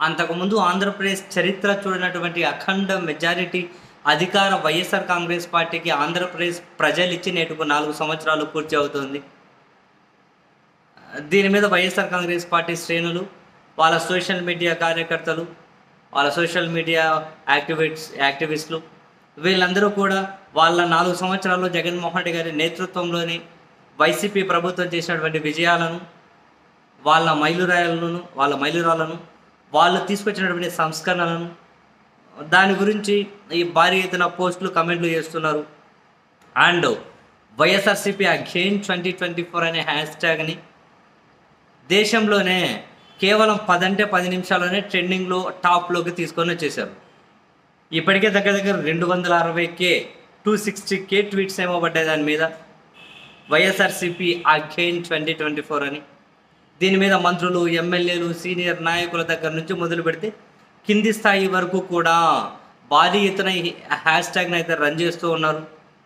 అంతకుముందు ఆంధ్రప్రదేశ్ చరిత్ర చూడనటువంటి అఖండ మెజారిటీ అధికార వైఎస్ఆర్ కాంగ్రెస్ పార్టీకి ఆంధ్రప్రదేశ్ ప్రజలు ఇచ్చి నేటికి నాలుగు సంవత్సరాలు పూర్తి అవుతుంది దీని మీద వైఎస్ఆర్ కాంగ్రెస్ పార్టీ శ్రేణులు వాళ్ళ సోషల్ మీడియా కార్యకర్తలు వాళ్ళ సోషల్ మీడియా యాక్టివిట్స్ యాక్టివిస్టులు వీళ్ళందరూ కూడా వాళ్ళ నాలుగు సంవత్సరాల్లో జగన్మోహన్ రెడ్డి గారి నేతృత్వంలోని వైసీపీ ప్రభుత్వం చేసినటువంటి విజయాలను వాళ్ళ మైలురాయలను వాళ్ళ మైలురాలను వాళ్ళు తీసుకొచ్చినటువంటి సంస్కరణలను దాని గురించి ఈ భారీ ఎత్తున పోస్టులు కమెంట్లు చేస్తున్నారు and YSRCP again twenty twenty four అనే హ్యాష్ ట్యాగ్ని దేశంలోనే కేవలం పదంటే పది నిమిషాల్లోనే ట్రెండింగ్లో టాప్లోకి తీసుకొని వచ్చేసారు ఇప్పటికే దగ్గర దగ్గర రెండు వందల అరవై K two sixty K tweets ఏమో పడ్డాయి దాని మీద YSRCP again twenty twenty four అని దీని మీద మంత్రులు ఎమ్మెల్యేలు సీనియర్ నాయకుల దగ్గర నుంచి మొదలు పెడితే కింది స్థాయి వరకు కూడా భారీ ఎత్తున ఈ హ్యాష్ ట్యాగ్ని అయితే రన్ చేస్తూ ఉన్నారు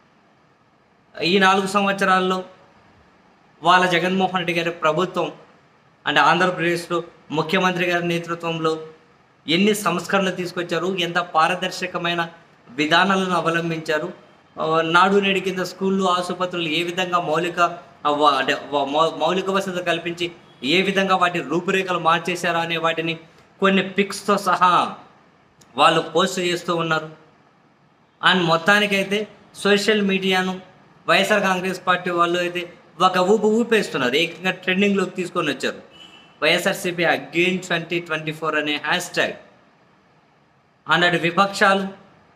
ఈ నాలుగు సంవత్సరాల్లో వాళ్ళ జగన్మోహన్ రెడ్డి గారి ప్రభుత్వం అంటే ఆంధ్రప్రదేశ్లో ముఖ్యమంత్రి గారి నేతృత్వంలో ఎన్ని సంస్కరణలు తీసుకొచ్చారు ఎంత పారదర్శకమైన విధానాలను అవలంబించారు ఆ, నాడు నేడు కింద స్కూళ్ళు ఆసుపత్రులు ఏ విధంగా మౌలిక ఆ, వా- అంటే వా- మౌ- మౌలిక వసతులు కల్పించి ఏ విధంగా వాటి రూపురేఖలు మార్చేశారా అనే వాటిని కొన్ని పిక్స్తో సహా వాళ్ళు పోస్ట్ చేస్తూ ఉన్నారు అండ్ మొత్తానికైతే సోషల్ మీడియాను వైఎస్ఆర్ కాంగ్రెస్ పార్టీ వాళ్ళు అయితే ఒక ఊపు ఊపేస్తున్నారు ఏకంగా ట్రెండింగ్లోకి తీసుకొని వచ్చారు YSRCP again twenty twenty four అనే హ్యాష్ ట్యాగ్ అన్నటి విపక్షాలు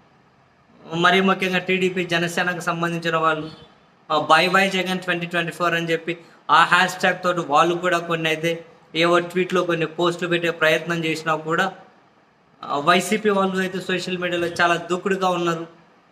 మరీ ముఖ్యంగా టీడీపీ జనసేనకు సంబంధించిన వాళ్ళు bye bye Jagan twenty twenty four అని చెప్పి ఆ హ్యాష్ ట్యాగ్ తోటి వాళ్ళు కూడా కొన్ని అయితే ఏవో ట్వీట్లో కొన్ని పోస్టులు పెట్టే ప్రయత్నం చేసినా కూడా ఆ, వైసీపీ వాళ్ళు అయితే సోషల్ మీడియాలో చాలా దూకుడుగా ఉన్నారు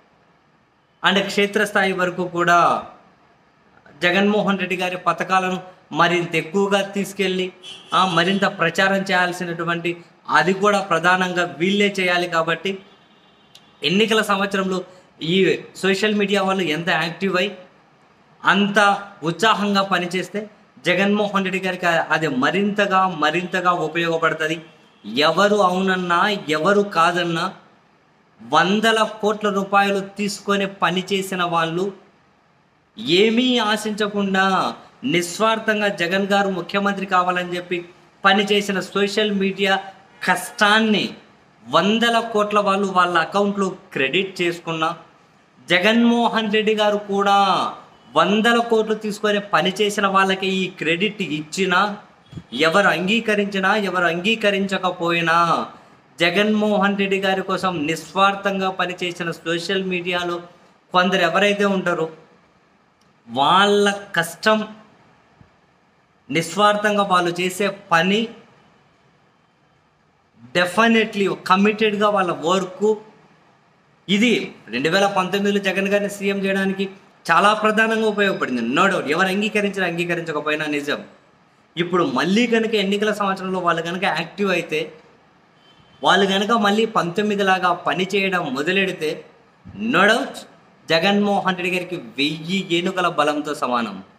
అండ్ క్షేత్రస్థాయి వరకు కూడా జగన్మోహన్ రెడ్డి గారి పథకాలను మరింత ఎక్కువగా తీసుకెళ్ళి ఆ, మరింత ప్రచారం చేయాల్సినటువంటి అది కూడా ప్రధానంగా వీళ్ళే చేయాలి కాబట్టి ఎన్నికల సంవత్సరంలో ఈ సోషల్ మీడియా వాళ్ళు ఎంత యాక్టివ్ అయి అంత ఉత్సాహంగా పనిచేస్తే జగన్మోహన్ రెడ్డి గారికి అది మరింతగా మరింతగా ఉపయోగపడుతుంది ఎవరు అవునన్నా ఎవరు కాదన్నా వందల కోట్ల రూపాయలు తీసుకొని పనిచేసిన వాళ్ళు ఏమీ ఆశించకుండా నిస్వార్థంగా జగన్ గారు ముఖ్యమంత్రి కావాలని చెప్పి పనిచేసిన సోషల్ మీడియా కష్టాన్ని వందల కోట్ల వాళ్ళు వాళ్ళ అకౌంట్లో క్రెడిట్ చేసుకున్న జగన్మోహన్ రెడ్డి గారు కూడా వందల కోట్లు తీసుకొని పనిచేసిన వాళ్ళకి ఈ క్రెడిట్ ఇచ్చినా ఎవరు అంగీకరించినా ఎవరు అంగీకరించకపోయినా జగన్మోహన్ రెడ్డి గారి కోసం నిస్వార్థంగా పనిచేసిన సోషల్ మీడియాలో కొందరు ఎవరైతే ఉంటారో వాళ్ళ కష్టం నిస్వార్థంగా వాళ్ళు చేసే పని డెఫినెట్లీ కమిటెడ్గా వాళ్ళ వర్క్ ఇది రెండు వేల పంతొమ్మిదిలో జగన్ గారిని సీఎం చేయడానికి చాలా ప్రధానంగా ఉపయోగపడింది నో డౌట్ ఎవరు అంగీకరించిన అంగీకరించకపోయినా నిజం ఇప్పుడు మళ్ళీ కనుక ఎన్నికల సంవత్సరంలో వాళ్ళు కనుక యాక్టివ్ అయితే వాళ్ళు కనుక మళ్ళీ పంతొమ్మిది లాగా పని చేయడం మొదలెడితే నో డౌట్ జగన్మోహన్ రెడ్డి గారికి వెయ్యి ఏనుకల బలంతో సమానం